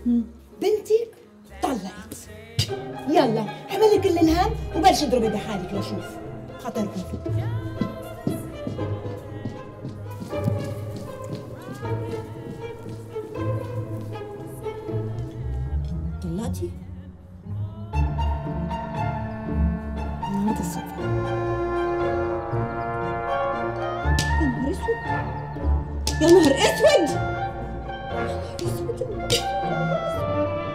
بنتك طلقت يلا حملي كل الهم وبلشي اضربي بحالك لشوف خطركم طلعتي؟ النهارده الصبح يا نهار اسود يا نهار اسود يا نهار اسود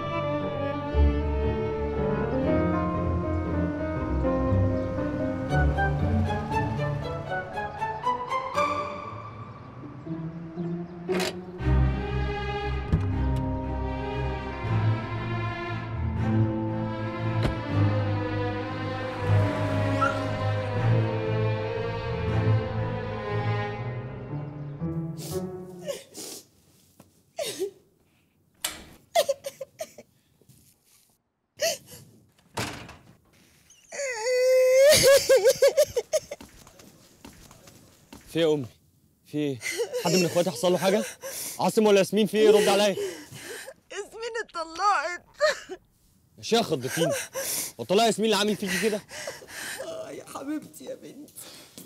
في ايه يا امي في ايه حد من اخواتي حصل له حاجه عاصم ولا ياسمين في ايه رد عليا ياسمين اتطلقت يا شيخ خضتيني وطلع ياسمين اللي عامل فيكي كده اه يا حبيبتي يا بنتي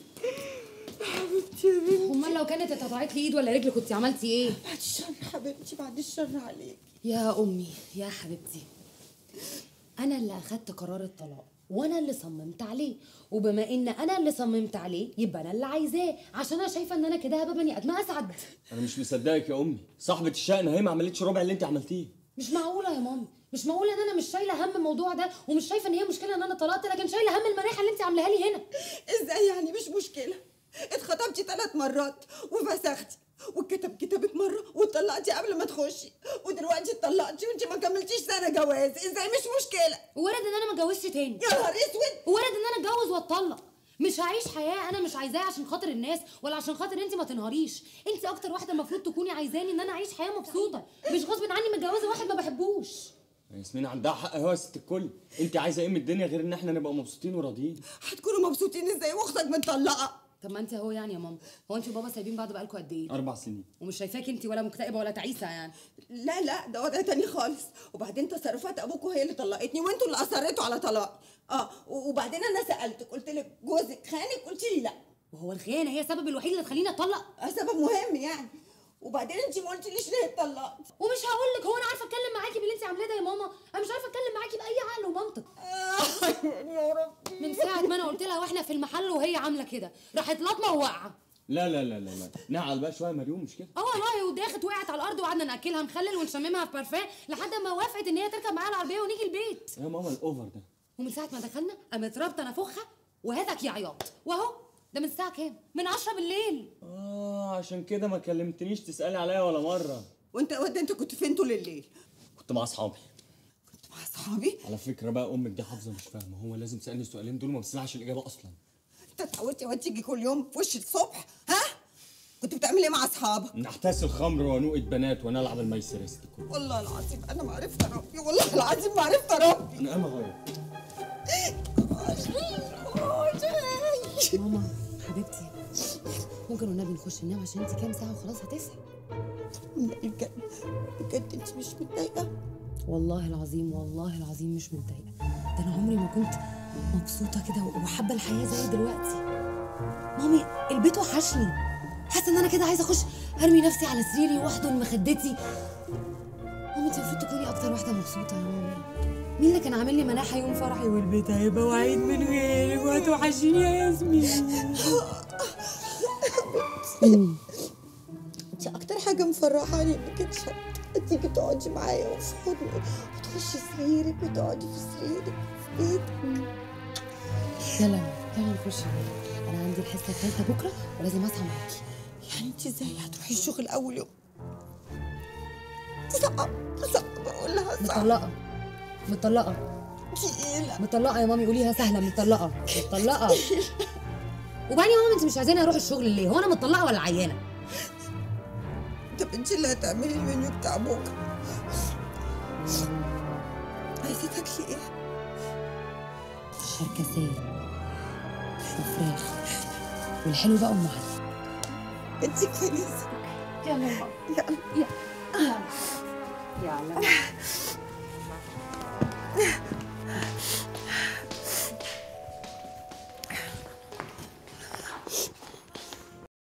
يا حبيبتي يا بنتي امال لو كانت اتقطعت لي ايد ولا رجل كنت عملتي ايه بعد الشر حبيبتي بعد الشر عليك يا امي يا حبيبتي انا اللي اخدت قرار الطلاق وانا اللي صممت عليه وبما ان انا اللي صممت عليه يبقى انا اللي عايزاه عشان انا شايفه ان انا كده هبقى بني ادم اسعد انا مش مصدقك يا امي صاحبه الشأن هي ما عملتش ربع اللي انت عملتيه مش معقوله يا مامي مش معقوله ان انا مش شايله هم الموضوع ده ومش شايفه ان هي مشكله ان انا طلقت لكن شايله هم المناحه اللي انت عاملاها لي هنا ازاي يعني مش مشكله اتخطبتي ثلاث مرات وفسختي واتكتب كتابك مره واتطلقتي قبل ما تخشي ودلوقتي اتطلقتي وانت ما كملتيش سنه جواز ازاي مش مشكله وارد ان انا ما اتجوزش تاني يا نهار اسود وارد ان انا اتجوز واتطلق مش هعيش حياه انا مش عايزاها عشان خاطر الناس ولا عشان خاطر انت ما تنهاريش انت اكتر واحده المفروض تكوني عايزاني ان انا اعيش حياه مبسوطه مش غصب عني متجوزه واحد ما بحبوش ياسمين عندها حق هو يا ست الكل انت عايزه ايه من الدنيا غير ان احنا نبقى مبسوطين وراضيين هتكونوا مبسوطين ازاي واختك متطلقه طب ما انت اهو يعني يا ماما هو انت وبابا سايبين بعض بقالكوا قد ايه اربع سنين ومش شايفاك انت ولا مكتئبه ولا تعيسه يعني لا لا ده وضع تاني خالص وبعدين تصرفات ابوكوا هي اللي طلقتني وانتوا اللي اصريتوا على طلاق اه وبعدين انا سالتك قلت لك جوزك خانك قلت لي لا وهو الخيانه هي السبب الوحيد اللي تخليني اتطلق آه، سبب مهم يعني وبعدين انت ما قلتليش ليه اتطلقت ومش هقول لك هو انا عارفه اتكلم معاكي باللي انت عاملاه ده يا ماما انا مش عارفه اتكلم معاكي باي عقل ومنطق يا رب من ساعه ما انا قلت لها واحنا في المحل وهي عامله كده راحت لطمه وواقعه لا لا لا لا لا نعل بقى شويه مريوم مش كده اه والله وداخت وقعت على الارض وقعدنا ناكلها مخلل ونشممها في بارفان لحد ما وافقت ان هي تركب معايا العربيه ونيجي البيت يا ماما الاوفر ده ومن ساعه ما دخلنا قامت رابطه نافوخها وهاتك يا عياط واهو ده من الساعه كام من 10 بالليل اه عشان كده ما كلمتنيش تسالي عليا ولا مره وانت وانت انت كنت فين طول الليل كنت مع اصحابي كنت مع اصحابي على فكره بقى امك دي حافظه مش فاهمه هو لازم تسالني السؤالين دول وما بتسمعش الاجابه اصلا انت اتعودتي وانت تيجي كل يوم في وش الصبح ها كنت بتعمل ايه مع اصحابك نحتاس الخمر ونوقة بنات ونلعب الميسر يا ست الكل والله العظيم انا ما عرفت اربي والله العظيم ما عرفت اربي انا قام اغير ماما حبيبتي ممكن والنبي نخش ننام عشان انت كام ساعه وخلاص هتصحي بجد بجد انت مش متضايقه والله العظيم والله العظيم مش متضايقه ده انا عمري ما كنت مبسوطه كده وحابه الحياه زي دلوقتي مامي البيت وحشني حاسه ان انا كده عايزه اخش ارمي نفسي على سريري واحضن مخدتي مامي انت المفروض تكوني اكتر واحده مبسوطه يا مامي مين اللي كان عامل لي مناحه يوم فرحي والبيت هيبقى وعيد من غيرك وهتوحشيني يا ياسمين انت اكتر حاجه مفرحاني انك انت تيجي تقعدي معايا وفي حضني وتخشي سريرك وتقعدي في سريرك في بيتك يلا يلا نخش انا عندي الحصه الثالثه بكره ولازم اصحى معاكي يعني انت ازاي هتروحي الشغل اول يوم صعب صعب اقول لها صعب مطلقه مطلقه تقيله مطلقه يا مامي قوليها سهله مطلقه مطلقه وبعدين يا ماما انت مش عايزاني اروح الشغل ليه هو انا مطلقه ولا عيانه طب انت اللي هتعملي المنيو بتاع بكره عايزه تاكلي ايه؟ شركسيه وفراخ والحلو بقى ام علي انت كويسه يلا يا ماما يلا يلا يلا اعلم